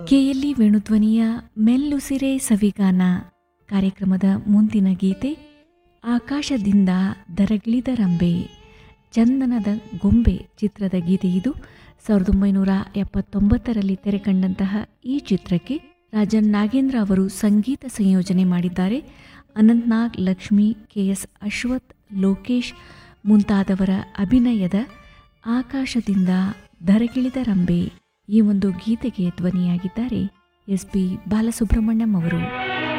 KLE ವೇಣುಧ್ವನಿಯ ಮೆಲ್ಲುಸಿರೆ ಸವಿಗಾನ ಕಾರ್ಯಕ್ರಮದ ಮುಂದಿನ ಗೀತೆ ಆಕಾಶದಿಂದ ದರಗಿಳಿದ ರಂಬೆ ಚಂದನದ ಗೊಂಬೆ ಚಿತ್ರದ ಗೀತೆ ಇದು ಸಾವಿರದ ಒಂಬೈನೂರ ಎಪ್ಪತ್ತೊಂಬತ್ತರಲ್ಲಿ ತೆರೆಕಂಡಂತಹ ಈ ಚಿತ್ರಕ್ಕೆ ರಾಜನ್ ನಾಗೇಂದ್ರ ಅವರು ಸಂಗೀತ ಸಂಯೋಜನೆ ಮಾಡಿದ್ದಾರೆ ಅನಂತ್ನಾಗ್ ಲಕ್ಷ್ಮಿ ಕೆ ಎಸ್ ಅಶ್ವಥ್ ಲೋಕೇಶ್ ಮುಂತಾದವರ ಅಭಿನಯದ ಆಕಾಶದಿಂದ ಧರಗಿಳಿದ ರಂಬೆ ಈ ಒಂದು ಗೀತೆಗೆ ಧ್ವನಿಯಾಗಿದ್ದಾರೆ ಎಸ್ ಪಿ ಬಾಲಸುಬ್ರಹ್ಮಣ್ಯಂ ಅವರು